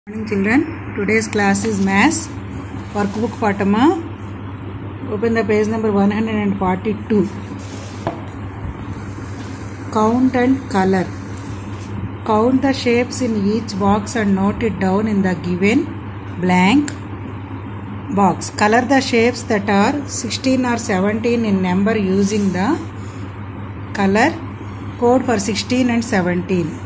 morning children today's class is maths workbook patama open the page number 142 count and color count the shapes in each box and note it down in the given blank box color the shapes that are 16 or 17 in number using the color code for 16 and 17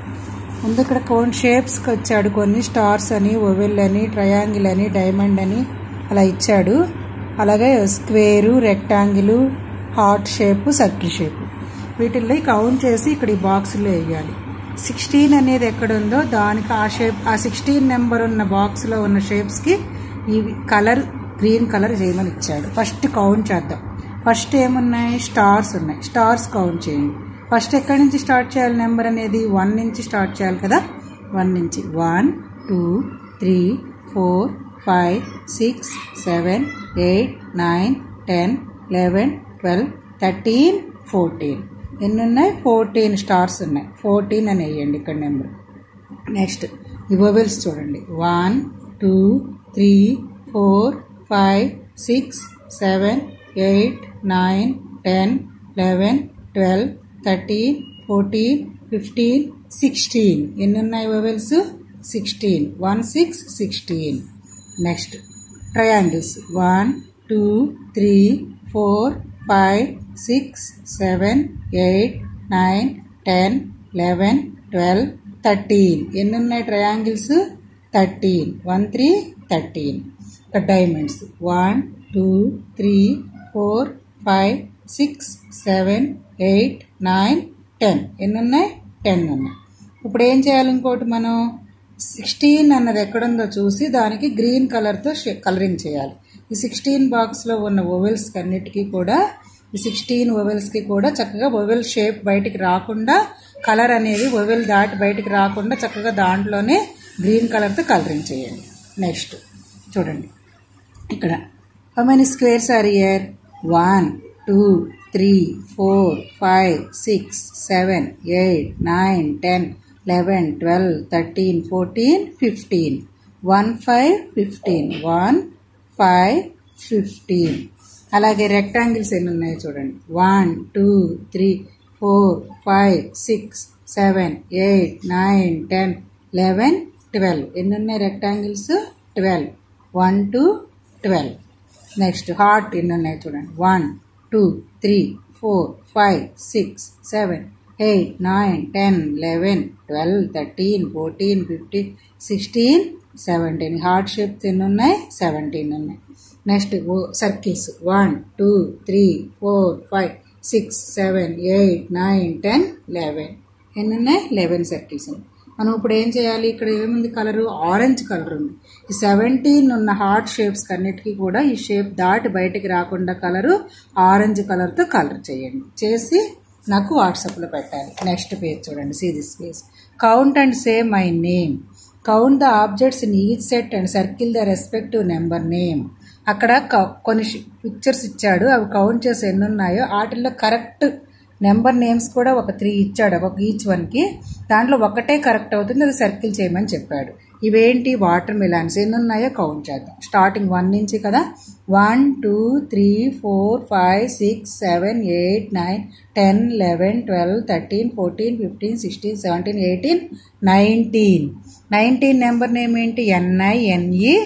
ముందు ఇక్కడ cone షేప్స్కి వచ్చాడు కొన్ని stars అని oval అని triangle అని diamond అని అలా ఇచ్చాడు అలాగే square rectangle heart shape circle shape వీటిల్లో కౌంట్ చేసి ఇక్కడ ఈ బాక్స్లో వేయాలి సిక్స్టీన్ అనేది ఎక్కడ ఉందో దానికి ఆ షేప్ ఆ సిక్స్టీన్ నెంబర్ ఉన్న బాక్స్లో ఉన్న షేప్స్కి ఈ కలర్ గ్రీన్ కలర్ చేయమని ఇచ్చాడు ఫస్ట్ కౌంట్ చేద్దాం ఫస్ట్ ఏమున్నాయి స్టార్స్ ఉన్నాయి స్టార్స్ కౌంట్ చేయండి ఫస్ట్ ఎక్కడి నుంచి స్టార్ట్ చేయాలి నెంబర్ అనేది వన్ నుంచి స్టార్ట్ చేయాలి కదా వన్ నుంచి one two three four five six seven eight nine ten eleven twelve thirteen fourteen ఎన్ని ఉన్నాయి ఫోర్టీన్ స్టార్స్ ఉన్నాయి ఫోర్టీన్ అని వేయండి ఇక్కడ నెంబర్ నెక్స్ట్ ఈ వొవెల్స్ చూడండి one two three four five six seven eight nine ten eleven twelve thirteen fourteen fifteen sixteen ఎన్ని ఉన్నాయి vowels sixteen one six sixteen next triangles one two three four five six seven eight nine ten eleven twelve thirteen ఎన్ని ఉన్నాయి triangles thirteen one three thirteen ఇక diamonds one two three four five six seven eight nine ten ఎన్ని ఉన్నాయి ten ఉన్నాయి ఇప్పుడు ఏం చేయాలి ఇంకోటి మనం సిక్స్టీన్ అన్నది ఎక్కడుందో చూసి దానికి గ్రీన్ కలర్తో కలరింగ్ చేయాలి ఈ సిక్స్టీన్ బాక్స్లో ఉన్న ఓవెల్స్ అన్నిటికీ కూడా ఈ సిక్స్టీన్ ఓవెల్స్కి కూడా చక్కగా ఓవెల్ షేప్ బయటికి రాకుండా కలర్ అనేది ఓవెల్ దాటి బయటికి రాకుండా చక్కగా దాంట్లోనే గ్రీన్ కలర్తో కలరింగ్ చేయండి నెక్స్ట్ చూడండి ఇక్కడ how many squares are here one two three four five six seven eight nine ten eleven twelve thirteen fourteen fifteen one five fifteen one five fifteen అలాగే రెక్టాంగిల్స్ ఎన్ని ఉన్నాయో చూడండి one two three four five six seven eight nine ten eleven twelve ఎన్ని ఉన్నాయి rectangles twelve one two twelve next heart ఎన్ని ఉన్నాయి చూడండి one two three four five six seven eight nine ten eleven twelve thirteen fourteen fifteen sixteen seventeen heart shapes ఎన్ని ఉన్నాయి seventeen ఉన్నాయి next circles one two three four five six seven eight nine ten eleven ఎన్ని ఉన్నాయి eleven circles ఉన్నాయి మనం ఇప్పుడు ఏం చేయాలి ఇక్కడ ఏముంది కలరు ఆరెంజ్ కలర్ ఉంది ఈ సెవెంటీన్ ఉన్న హార్ట్ షేప్స్ అన్నిటికీ కూడా ఈ షేప్ దాటి బయటికి రాకుండా కలరు ఆరెంజ్ కలర్తో కలర్ చేయండి చేసి నాకు వాట్సాప్లో పెట్టాలి నెక్స్ట్ పేజ్ చూడండి see this page count and say my name count the objects in each set and circle the respective number name అక్కడ కొన్ని పిక్చర్స్ ఇచ్చాడు అవి కౌంట్ చేసి ఎన్ని ఉన్నాయో వాటిల్లో కరెక్ట్ నెంబర్ నేమ్స్ కూడా ఒక త్రీ ఇచ్చాడు ఒక ఈచ్ వన్కి దాంట్లో ఒకటే కరెక్ట్ అవుతుంది అది సర్కిల్ చేయమని చెప్పాడు ఇవేంటి వాటర్ మిలాన్స్ ఎన్ని ఉన్నాయో కౌంట్ చేద్దాం స్టార్టింగ్ వన్ నుంచి కదా one two three four five six seven eight nine ten eleven twelve thirteen fourteen fifteen sixteen seventeen eighteen nineteen nineteen number name ఏంటి ఎన్ఐ ఎన్ఈ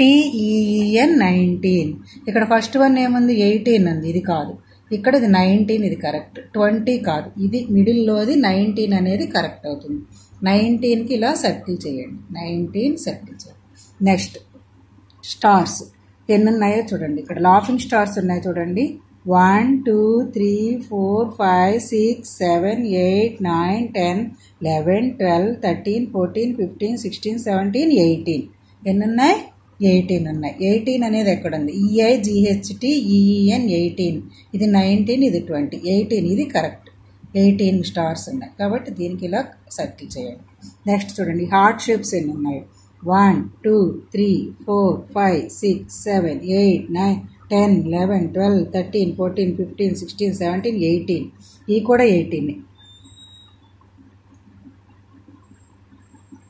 టీఈఎన్ నైన్టీన్ ఇక్కడ first one ఏముంది eighteen ఉంది ఇది కాదు ఇక్కడ ఇది నైన్టీన్ ఇది కరెక్ట్ ట్వంటీ కాదు ఇది మిడిల్లోది నైన్టీన్ అనేది కరెక్ట్ అవుతుంది నైన్టీన్కి ఇలా సర్కిల్ చేయండి నైన్టీన్ సర్కిల్ చేయండి నెక్స్ట్ స్టార్స్ ఎన్ని ఉన్నాయో చూడండి ఇక్కడ లాఫింగ్ స్టార్స్ ఉన్నాయి చూడండి one two three four five six seven eight nine ten eleven twelve thirteen fourteen fifteen sixteen seventeen eighteen ఎన్ని ఉన్నాయి ఎయిటీన్ ఉన్నాయి ఎయిటీన్ అనేది ఎక్కడ ఉంది ఈఐ జిహెచ్టి ఈఈఎన్ ఎయిటీన్ ఇది నైన్టీన్ ఇది ట్వంటీ ఎయిటీన్ ఇది కరెక్ట్ ఎయిటీన్ స్టార్స్ ఉన్నాయి కాబట్టి దీనికి ఇలా సర్కిల్ చేయండి నెక్స్ట్ చూడండి హార్ట్ షేప్స్ ఎన్ని ఉన్నాయి one two three four five six seven eight nine ten eleven twelve thirteen fourteen fifteen sixteen seventeen eighteen ఇవి కూడా ఎయిటీన్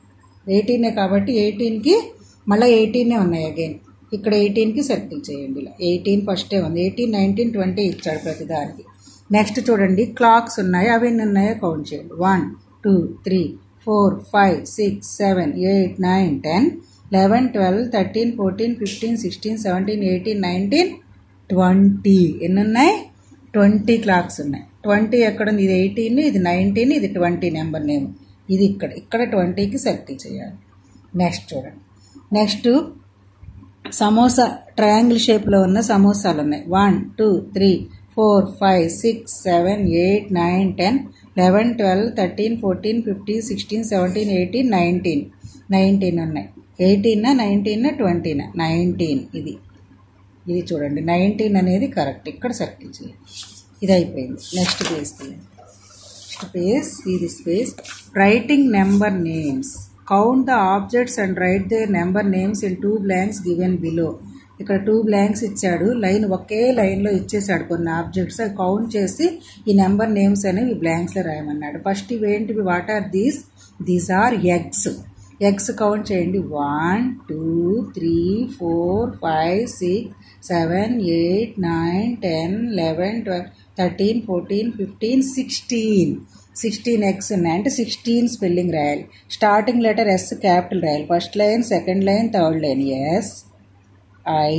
ఎయిటీనే కాబట్టి ఎయిటీన్కి మళ్ళీ ఎయిటీనే ఉన్నాయి అగైన్ ఇక్కడ ఎయిటీన్కి సర్కిల్ చేయండి ఇలా ఎయిటీన్ ఫస్టే ఉంది ఎయిటీన్ నైన్టీన్ ట్వంటీ ఇచ్చాడు ప్రతిదానికి నెక్స్ట్ చూడండి క్లాక్స్ ఉన్నాయి అవి ఎన్ని ఉన్నాయో కౌంట్ చేయండి one two three four five six seven eight nine ten eleven twelve thirteen fourteen fifteen sixteen seventeen eighteen nineteen twenty ఎన్ని ఉన్నాయి ట్వంటీ క్లాక్స్ ఉన్నాయి ట్వంటీ ఎక్కడ ఉంది ఇది ఎయిటీన్ ఇది నైన్టీన్ ఇది ట్వంటీ నెంబర్ నేమ్ ఇది ఇక్కడ ఇక్కడ ట్వంటీకి సర్కిల్ చేయాలి నెక్స్ట్ చూడండి నెక్స్ట్ సమోసా ట్రయాంగిల్ షేప్లో ఉన్న సమోసాలు ఉన్నాయి one two three four five six seven eight nine ten eleven twelve thirteen fourteen fifteen sixteen seventeen eighteen nineteen nineteen ఉన్నాయి ఎయిటీనా నైన్టీనా ట్వంటీనా నైన్టీన్ ఇది ఇది చూడండి నైన్టీన్ అనేది కరెక్ట్ ఇక్కడ సర్కిల్ చేయండి ఇది అయిపోయింది నెక్స్ట్ పేజ్ తీయండి నెక్స్ట్ పేజ్ ఇది space writing number names count the objects and write their number names in two blanks given below ఇక్కడ టూ బ్లాంక్స్ ఇచ్చాడు లైన్ ఒకే లైన్లో ఇచ్చేసాడు కొన్ని ఆబ్జెక్ట్స్ అవి కౌంట్ చేసి ఈ నెంబర్ నేమ్స్ అనేవి బ్లాంక్స్లో రాయమన్నాడు ఫస్ట్ ఇవేంటివి what are these these are eggs eggs count చేయండి one two three four five six seven eight nine ten eleven twelve thirteen fourteen fifteen sixteen sixteen eggs ఉన్నాయి అంటే సిక్స్టీన్ స్పెల్లింగ్ రాయాలి starting letter S capital రాయాలి first line second line third line S I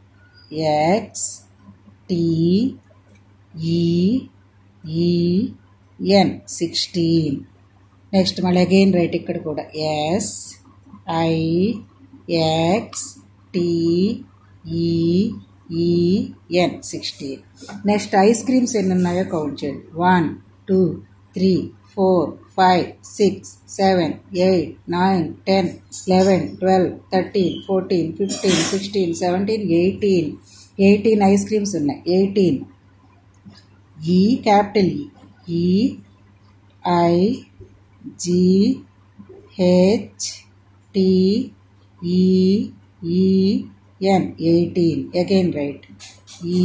X T E E N sixteen next మళ్ళీ again write ఇక్కడ కూడా S I X T E E N sixteen next ice creams ఎన్ని ఉన్నాయో count చేయండి one two three four five six seven eight nine ten eleven twelve thirteen fourteen fifteen sixteen seventeen eighteen eighteen ice creams ఉన్నాయి eighteen E capital E I G H T E E N eighteen again write E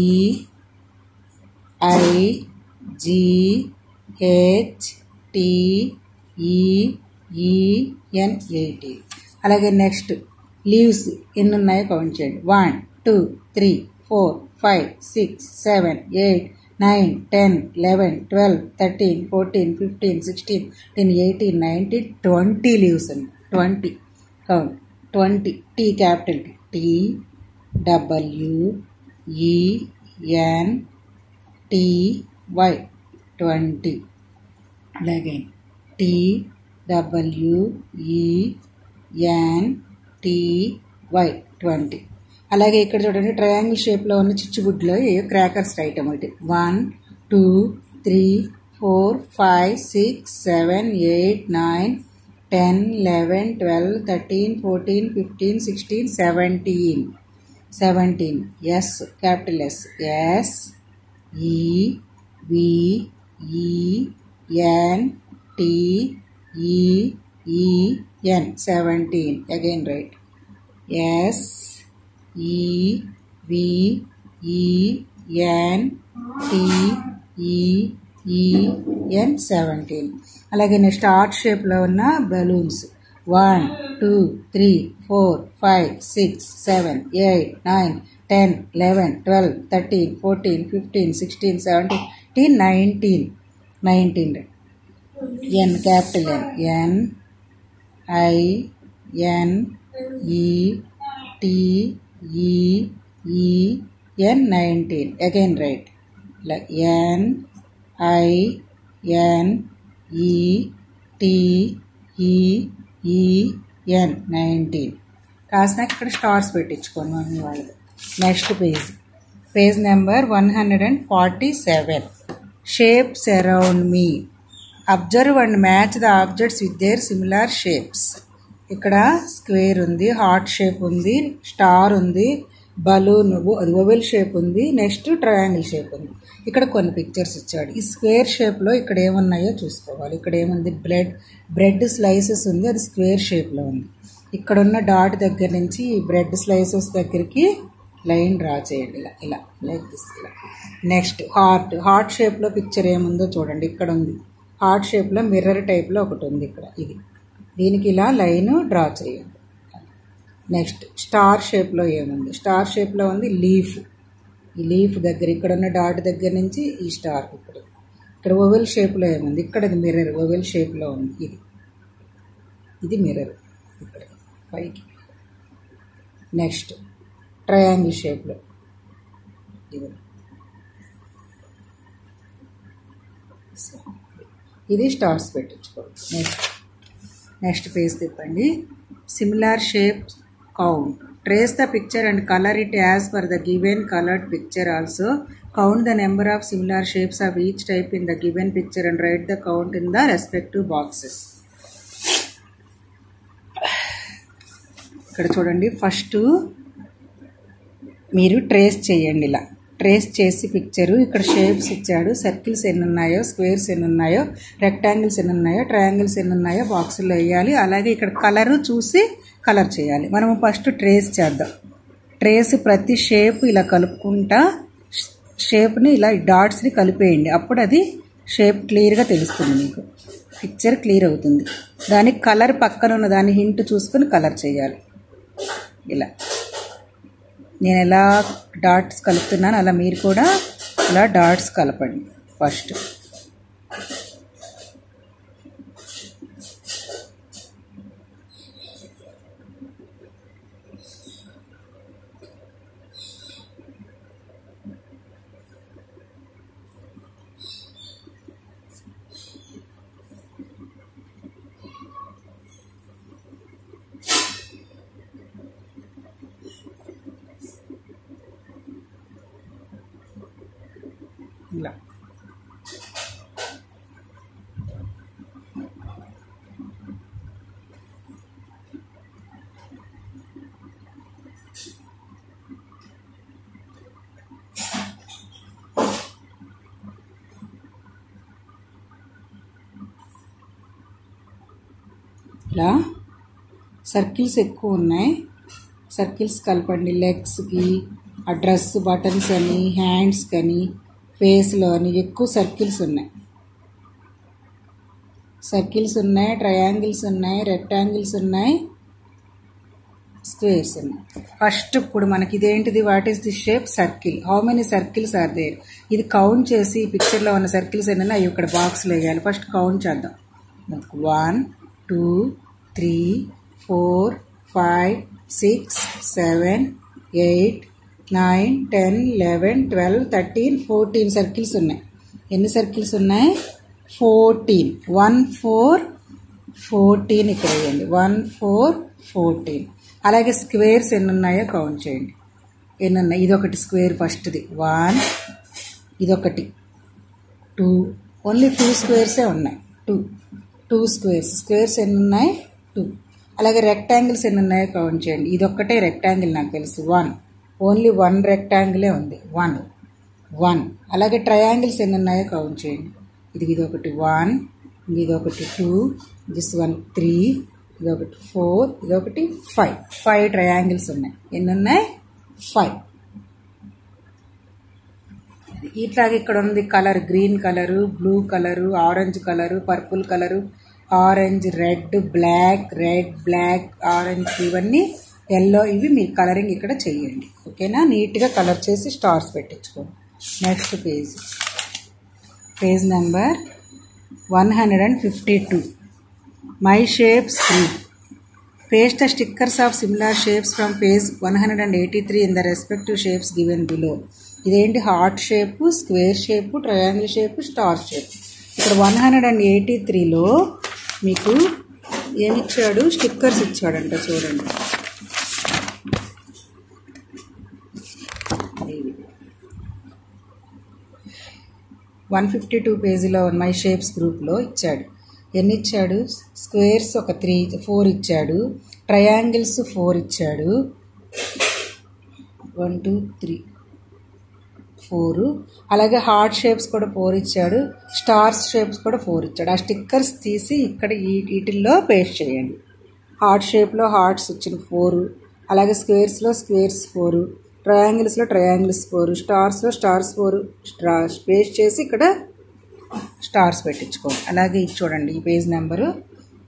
I G H T E E N eighteen అలాగే next leaves ఎన్ని ఉన్నాయో count చేయండి one two three four five six seven eight nine ten eleven twelve thirteen fourteen fifteen sixteen ten eighteen nineteen twenty leaves ఉన్నాయి twenty count twenty T capital T W E N T Y twenty అలాగే T W E N T Y twenty అలాగే ఇక్కడ చూడండి triangle షేప్లో ఉన్న చిచ్చుబుడ్లో crackers item ఒకటి one two three four five six seven eight nine ten eleven twelve thirteen fourteen fifteen sixteen seventeen seventeen S capital S S E V E N T E E N seventeen again write S E V E N T E E N seventeen అలాగే next heart షేప్లో ఉన్న balloons one two three four five six seven eight nine ten eleven twelve thirteen fourteen fifteen sixteen seventeen nineteen nineteen N capital N N I N E T E E N nineteen again write N I N E T E E N nineteen రాసినాక ఇక్కడ stars పెట్టించుకోండి mummy వాళ్ళు next page page number one hundred and forty seven shapes around me observe and match the objects with their similar shapes ఇక్కడ square ఉంది heart shape ఉంది star ఉంది balloon అది oval shape ఉంది నెక్స్ట్ ట్రయాంగిల్ షేప్ ఉంది ఇక్కడ కొన్ని pictures ఇచ్చాడు ఈ స్క్వేర్ షేప్లో ఇక్కడ ఏమున్నాయో చూసుకోవాలి ఇక్కడ ఏముంది బ్రెడ్ బ్రెడ్ స్లైసెస్ ఉంది అది స్క్వేర్ షేప్లో ఉంది ఇక్కడ ఉన్న డాట్ దగ్గర నుంచి ఈ బ్రెడ్ స్లైసెస్ దగ్గరికి లైన్ డ్రా చేయండి ఇలా ఇలా లైక్ దిస్ ఇలా నెక్స్ట్ హార్ట్ హార్ట్ షేప్లో పిక్చర్ ఏముందో చూడండి ఇక్కడ ఉంది హార్ట్ షేప్లో మిర్రర్ టైప్లో ఒకటి ఉంది ఇక్కడ ఇది దీనికి ఇలా లైన్ డ్రా చేయండి నెక్స్ట్ స్టార్ షేప్లో ఏముంది స్టార్ షేప్లో ఉంది లీఫ్ ఈ లీఫ్ దగ్గర ఇక్కడ ఉన్న డాట్ దగ్గర నుంచి ఈ స్టార్ ఇక్కడ ఇక్కడ ఓవెల్ షేప్లో ఏముంది ఇక్కడ ఇది మిర్రర్ ఓవెల్ షేప్లో ఉంది ఇది ఇది మిర్రర్ ఇక్కడ పైకి నెక్స్ట్ ట్రయాంగిల్ షేప్లో ఇది ఇది స్టార్స్ పెట్టించుకోండి నెక్స్ట్ నెక్స్ట్ పేజ్ తిప్పండి similar shape count trace the picture and colour it as per the given coloured picture also count the number of similar shapes of each type in the given picture and write the count in the respective boxes ఇక్కడ చూడండి first మీరు trace చేయండి ఇలా trace చేసి picture ఇక్కడ shapes ఇచ్చాడు circles ఎన్ని ఉన్నాయో స్క్వేర్స్ ఎన్ని ఉన్నాయో రెక్టాంగిల్స్ ఎన్ని ఉన్నాయో ట్రయాంగిల్స్ ఎన్ని ఉన్నాయో బాక్సుల్లో వేయాలి అలాగే ఇక్కడ కలరు చూసి కలర్ చేయాలి మనము ఫస్ట్ ట్రేస్ చేద్దాం ట్రేస్ ప్రతి షేప్ ఇలా కలుపుకుంటా షేప్ని ఇలా డాట్స్ని కలిపేయండి అప్పుడు అది షేప్ క్లియర్గా తెలుస్తుంది మీకు పిక్చర్ క్లియర్ అవుతుంది దానికి కలర్ పక్కన ఉన్న దాని హింట్ చూసుకొని కలర్ చేయాలి ఇలా నేను ఎలా డాట్స్ కలుపుతున్నాను అలా మీరు కూడా ఇలా డాట్స్ కలపండి ఫస్ట్ ఇలా ఇలా సర్కిల్స్ ఎక్కువ ఉన్నాయి సర్కిల్స్ కలపండి లెగ్స్కి ఆ డ్రెస్ బటన్స్ అని హ్యాండ్స్ కానీ ఫేస్లో అని ఎక్కువ సర్కిల్స్ ఉన్నాయి సర్కిల్స్ ఉన్నాయి ట్రయాంగిల్స్ ఉన్నాయి రెక్టాంగిల్స్ ఉన్నాయి స్క్వేర్స్ ఉన్నాయి ఫస్ట్ ఇప్పుడు మనకి ఇదేంటిది what is the shape circle how many circles are there ఇది కౌంట్ చేసి పిక్చర్లో ఉన్న సర్కిల్స్ ఎన్ని అవి ఇక్కడ బాక్స్లో వేయాలి ఫస్ట్ కౌంట్ చేద్దాం one two three four five six seven eight nine ten eleven twelve thirteen fourteen circles ఉన్నాయి ఎన్ని సర్కిల్స్ ఉన్నాయి ఫోర్టీన్ వన్ ఫోర్ ఫోర్టీన్ ఇక్కడ వేయండి వన్ ఫోర్ ఫోర్టీన్ అలాగే స్క్వేర్స్ ఎన్ని ఉన్నాయో కౌంట్ చేయండి ఎన్ని ఉన్నాయి ఇదొకటి స్క్వేర్ ఫస్ట్ది వన్ ఇదొకటి టూ ఓన్లీ టూ స్క్వేర్సే ఉన్నాయి టూ టూ స్క్వేర్స్ స్క్వేర్స్ ఎన్ని ఉన్నాయి టూ అలాగే రెక్టాంగిల్స్ ఎన్ని ఉన్నాయో కౌంట్ చేయండి ఇదొక్కటే రెక్టాంగిల్ నాకు తెలుసు వన్ ఓన్లీ వన్ రెక్టాంగిలే ఉంది వన్ వన్ అలాగే ట్రయాంగిల్స్ ఎన్ని ఉన్నాయో కౌంట్ చేయండి ఇది ఇది ఒకటి వన్ ఇది ఒకటి టూ దిస్ వన్ త్రీ ఇది ఒకటి ఫోర్ ఇది ఒకటి ఫైవ్ ఫైవ్ ట్రయాంగిల్స్ ఉన్నాయి ఎన్ని ఉన్నాయి ఫైవ్ ఇట్లాగే ఇక్కడ ఉంది colour green colour blue colour orange colour purple colour orange red black red black orange ఇవన్నీ ఎల్లో ఇవి మీ కలరింగ్ ఇక్కడ చేయండి ఓకేనా నీట్గా కలర్ చేసి స్టార్స్ పెట్టించుకోండి next page page number one hundred and fifty two my shapes three paste the stickers of similar shapes from page one hundred and eighty three in the respective shapes given below ఇదేంటి heart shape square shape triangle shape star shape ఇక్కడ one hundred and eighty త్రీలో మీకు ఏమిచ్చాడు stickers ఇచ్చాడంట చూడండి one fifty two పేజీలో my shapes గ్రూప్లో ఇచ్చాడు ఎన్ని ఇచ్చాడు స్క్వేర్స్ ఒక త్రీ ఫోర్ ఇచ్చాడు ట్రయాంగిల్స్ ఫోర్ ఇచ్చాడు వన్ టూ త్రీ ఫోర్ అలాగే హార్ట్ షేప్స్ కూడా ఫోర్ ఇచ్చాడు స్టార్స్ షేప్స్ కూడా ఫోర్ ఇచ్చాడు ఆ స్టిక్కర్స్ తీసి ఇక్కడ ఈ వీటిల్లో పేస్ట్ చేయండి హార్ట్ షేప్లో హార్ట్స్ ఇచ్చిన ఫోర్ అలాగే స్క్వేర్స్లో స్క్వేర్స్ ఫోర్ ట్రయాంగిల్స్లో ట్రయాంగిల్స్ ఫోర్ స్టార్స్లో స్టార్స్ ఫోర్ స్టా పేస్ట్ చేసి ఇక్కడ స్టార్స్ పెట్టించుకోండి అలాగే ఇది చూడండి ఈ page number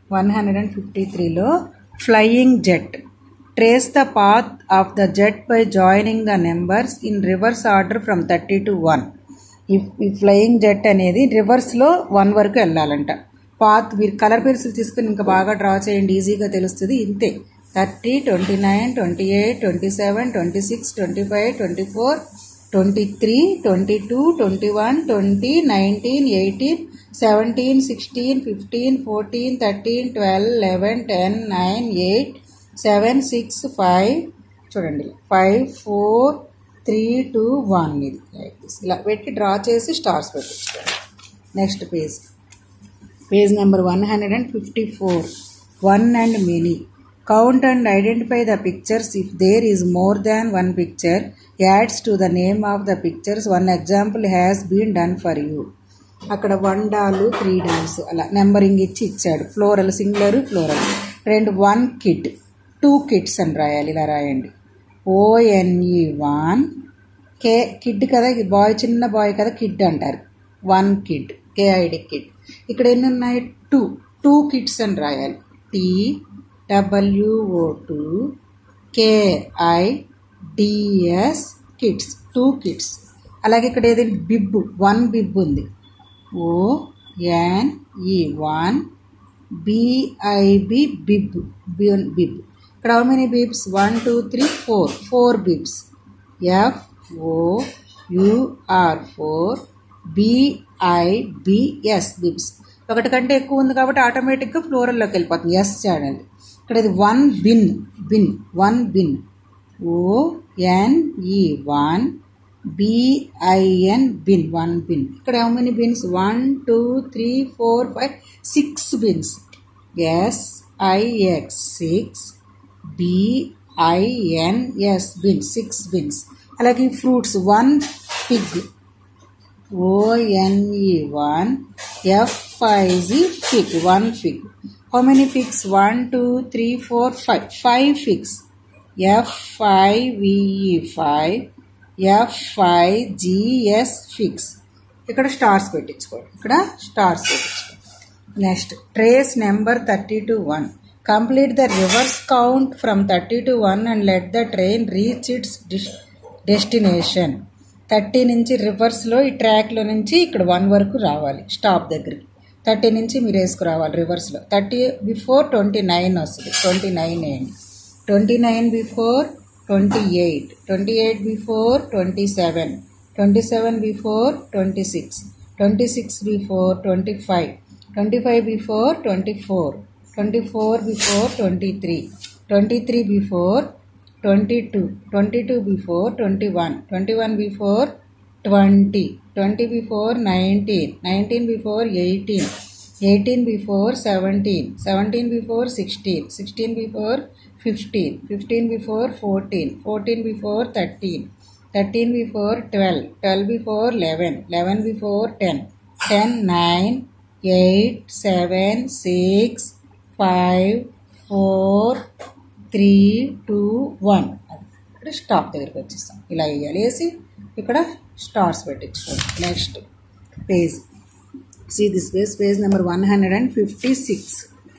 one hundred and fifty త్రీలో flying jet trace the path of the jet by joining the numbers in reverse order from thirty to one ఈ ఈ ఫ్లయింగ్ జెట్ అనేది రివర్స్లో వన్ వరకు వెళ్ళాలంట పాత్ మీరు కలర్ పెన్సిల్ తీసుకుని ఇంకా బాగా డ్రా చేయండి ఈజీగా తెలుస్తుంది ఇంతే thirty twenty nine twenty eight twenty seven twenty six twenty five twenty four twenty three twenty two twenty one twenty nineteen eighteen seventeen sixteen fifteen fourteen thirteen twelve eleven ten nine eight seven six five చూడండి five four three two one ఇది like this ఇలా పెట్టి draw చేసి stars పెట్టించుకోండి next page page number one hundred and fifty four one and many count and identify the pictures if there is more than one picture adds to the name of the pictures one example has been done for you అక్కడ one doll three dolls అలా numbering ఇచ్చి ఇచ్చాడు plural singular plural రెండు one kid two kids అని రాయాలి ఇలా రాయండి ఓఎన్ఈ one కే kid కదా ఇది బాయ్ చిన్న బాయ్ కదా కిడ్ అంటారు వన్ కిడ్ కేఐడి కిడ్ ఇక్కడ ఎన్ని ఉన్నాయి టూ టూ కిడ్స్ అని రాయాలి T W O two K I D S kids two kids అలాగే ఇక్కడ ఏదైనా బిబ్ వన్ బిబ్ ఉంది O N E one B I B bib bib ఇక్కడ how many bibs one two three four four bibs F O U R four B I B S bibs ఒకటి కంటే ఎక్కువ ఉంది కాబట్టి ఆటోమేటిక్గా ఫ్లోరల్లోకి వెళ్ళిపోతుంది ఎస్ చేయండి ఇక్కడ ఇది one bin bin one bin O N E one B I N bin one bin ఇక్కడ how many bins one two three four five six bins S I X six B I N S bin six bins అలాగే fruits one fig O N E one F I G fig one fig how many figs one two three four five five figs F I V E five F I G S figs ఇక్కడ stars పెట్టించుకోండి ఇక్కడ stars పెట్టించుకోండి next trace number thirty to one complete the reverse count from thirty to one and let the train reach its destination thirty నుంచి రివర్స్లో ఈ ట్రాక్లో నుంచి ఇక్కడ వన్ వరకు రావాలి స్టాప్ దగ్గరికి థర్టీ నుంచి మీరు వేసుకురావాలి రివర్స్లో థర్టీ బిఫోర్ ట్వంటీ నైన్ వస్తుంది ట్వంటీ నైన్ వేయండి twenty nine before twenty eight twenty eight before twenty seven twenty seven before twenty six twenty six before twenty five twenty five before twenty four twenty four before twenty three twenty three before twenty two twenty two before twenty one twenty one before twenty twenty before nineteen nineteen before eighteen eighteen before seventeen seventeen before sixteen sixteen before fifteen fifteen before fourteen fourteen before thirteen thirteen before twelve twelve before eleven eleven before ten ten nine eight seven six five four three two one అది ఇక్కడ stop దగ్గరికి వచ్చేస్తాం ఇలా వేయాలి వేసి ఇక్కడ stars పెట్టించుకోండి next page see this page page number one hundred and fifty six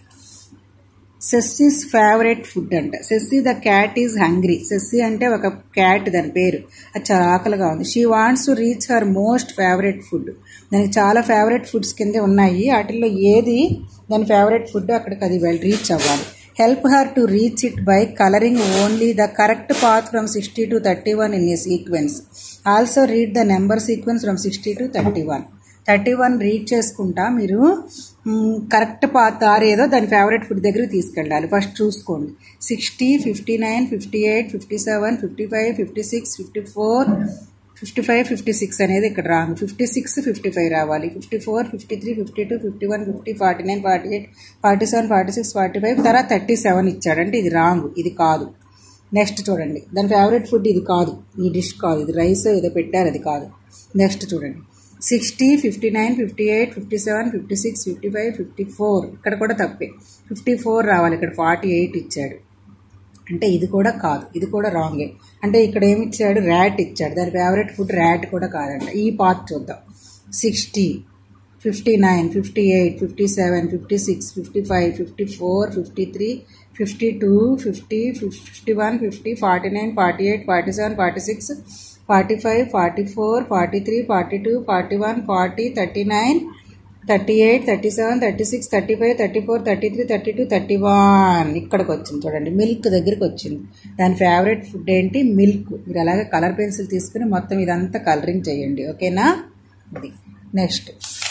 Sessy's favourite food అంట Sessy the cat is hungry Sessy అంటే ఒక క్యాట్ దాని పేరు అది చాలా ఆకలిగా ఉంది she wants to reach her most favourite food దానికి చాలా ఫేవరెట్ ఫుడ్స్ కింద ఉన్నాయి వాటిల్లో ఏది దాని ఫేవరెట్ ఫుడ్ అక్కడికి అది వెళ్ళి రీచ్ అవ్వాలి help her to reach it by colouring only the correct path from sixty to thirty one in a sequence also read the number sequence from sixty to thirty one thirty one read చేసుకుంటా మీరు correct path or ఏదో దాని favourite food దగ్గరికి తీసుకెళ్ళాలి first చూసుకోండి sixty fifty nine fifty eight fifty seven fifty five fifty six fifty four fifty five fifty six అనేది ఇక్కడ wrong fifty six fifty five రావాలి fifty four fifty three fifty two fifty one fifty forty nine forty eight forty seven forty six forty five తర్వాత thirty seven ఇచ్చాడు అంటే ఇది wrong ఇది కాదు next చూడండి దాని ఫేవరెట్ ఫుడ్ ఇది కాదు ఈ డిష్ కాదు ఇది రైస్ ఏదో పెట్టారు అది కాదు నెక్స్ట్ చూడండి sixty fifty nine fifty eight fifty seven fifty six fifty five fifty four ఇక్కడ కూడా తప్పే ఫిఫ్టీ ఫోర్ రావాలి ఇక్కడ ఫార్టీ ఎయిట్ ఇచ్చాడు అంటే ఇది కూడా కాదు ఇది కూడా రాంగే అంటే ఇక్కడ ఏమి ఇచ్చాడు ర్యాట్ ఇచ్చాడు దాని ఫేవరెట్ ఫుడ్ ర్యాట్ కూడా కాదంట ఈ పార్ట్ చూద్దాం sixty fifty nine fifty eight fifty seven fifty six fifty five fifty four fifty three fifty two fifty fifty one fifty forty nine forty eight forty seven forty six forty five forty four forty three forty two forty one forty thirty nine thirty eight thirty seven thirty six thirty five thirty four thirty three thirty two thirty one ఇక్కడికి వచ్చింది చూడండి milk దగ్గరికి వచ్చింది దాని favourite food ఏంటి milk మీరు అలాగే colour pencil తీసుకుని మొత్తం ఇదంతా కలరింగ్ చేయండి ఓకేనా ఇది నెక్స్ట్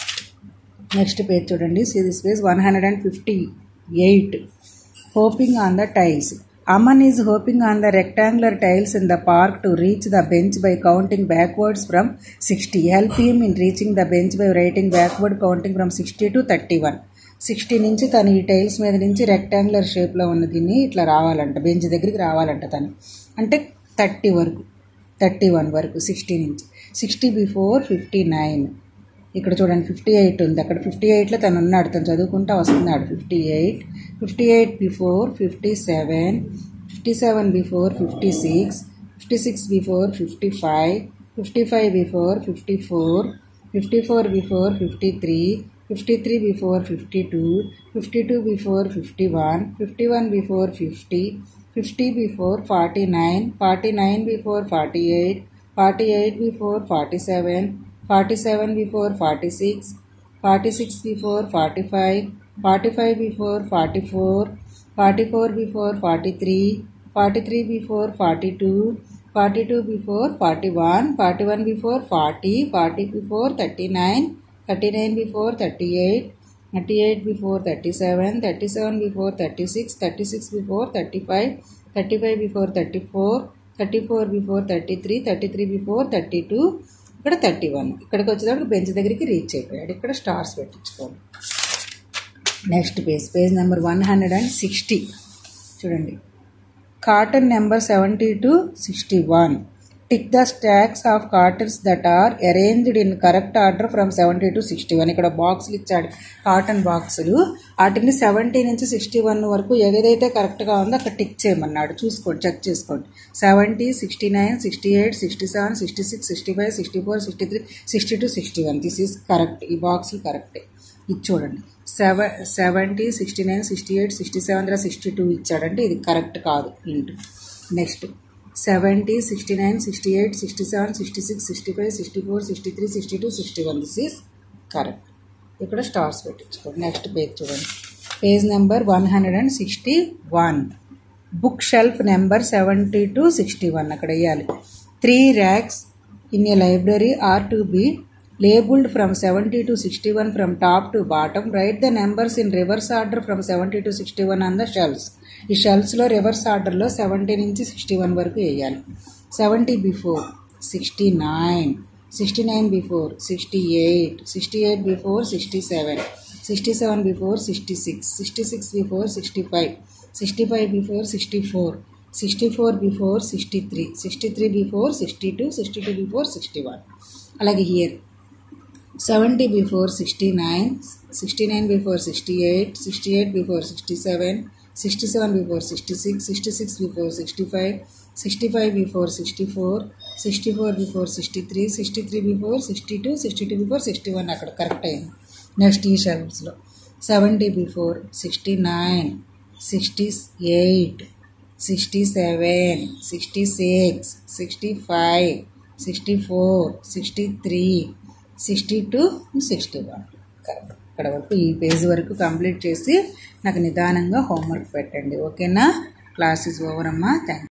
నెక్స్ట్ పేజ్ చూడండి this page one hundred and fifty eight hopping on the tiles Aman is hopping on the rectangular tiles in the park to reach the bench by counting backwards from sixty help him in reaching the bench by writing backward counting from sixty to thirty one sixty నుంచి తను ఈ tiles మీద నుంచి rectangular షేప్లో ఉన్న దీన్ని ఇట్లా రావాలంట bench దగ్గరికి రావాలంట తను అంటే థర్టీ వరకు థర్టీ వన్ వరకు సిక్స్టీ నుంచి సిక్స్టీ బిఫోర్ ఫిఫ్టీ నైన్ ఇక్కడ చూడండి ఫిఫ్టీ ఎయిట్ ఉంది అక్కడ ఫిఫ్టీ ఎయిట్లో తను ఉన్నాడు తను చదువుకుంటా వస్తున్నాడు fifty eight fifty eight before fifty seven fifty seven before fifty six fifty six before fifty five fifty five before fifty four fifty four before fifty three fifty three before fifty two fifty two before fifty one fifty one before fifty fifty before forty nine forty nine before forty eight forty eight before forty seven forty seven before forty six forty six before forty five forty five before forty four forty four before forty three forty three before forty two forty two before forty one forty one before forty forty before thirty nine thirty nine before thirty eight thirty eight before thirty seven thirty seven before thirty six thirty six before thirty five thirty five before thirty four thirty four before thirty three thirty three before thirty two ఇక్కడ thirty one ఇక్కడికి వచ్చేటప్పుడు bench దగ్గరికి reach అయిపోయాడు ఇక్కడ stars పెట్టించుకోండి next page page number one hundred and sixty చూడండి carton number seventy to sixty one tick the stacks of cartons that are arranged in correct order from seventy to sixty one ఇక్కడ బాక్సులు ఇచ్చాడు cotton బాక్సులు వాటిని seventy నుంచి sixty one వరకు ఏదైతే కరెక్ట్గా ఉందో అక్కడ టిక్ చేయమన్నాడు చూసుకోండి చెక్ చేసుకోండి seventy sixty nine sixty eight sixty seven sixty six sixty five sixty four sixty three sixty two sixty one this is correct ఈ బాక్సులు కరెక్టే ఇది చూడండి సెవె seventy sixty nine sixty eight sixty seven sixty two ఇచ్చాడంటే ఇది correct కాదు into next seventy sixty nine sixty eight sixty seven sixty six sixty five sixty four sixty three sixty two sixty one this is correct ఇక్కడ stars పెట్టించుకోండి next page చూడండి page number one hundred and sixty one book shelf number seventy to sixty one అక్కడ వేయాలి three racks in a library are to be labeled from 70 to 61 from top to bottom write the numbers in reverse order from 70 to 61 on the shelves ఈ షెల్ఫ్స్లో reverse ఆర్డర్లో seventy నుంచి sixty one వరకు వేయాలి seventy before sixty nine sixty nine before sixty eight sixty eight before sixty seven sixty seven before sixty six sixty six before sixty five sixty five before sixty four sixty four before sixty three sixty three before sixty two sixty two before sixty one అలాగే here seventy before sixty nine sixty nine before sixty eight sixty eight before sixty seven sixty seven before sixty six sixty six before sixty five sixty five before sixty four sixty four before sixty three sixty three before sixty two sixty two before sixty one అక్కడ correct అయింది next ఈ షెల్ఫ్స్లో seventy before sixty nine sixty eight sixty seven sixty six sixty five sixty four sixty three sixty two sixty one ఇక్కడ వరకు ఈ page వరకు complete చేసి నాకు నిదానంగా హోంవర్క్ పెట్టండి ఓకేనా క్లాస్ ఇస్ ఓవర్ అమ్మా థ్యాంక్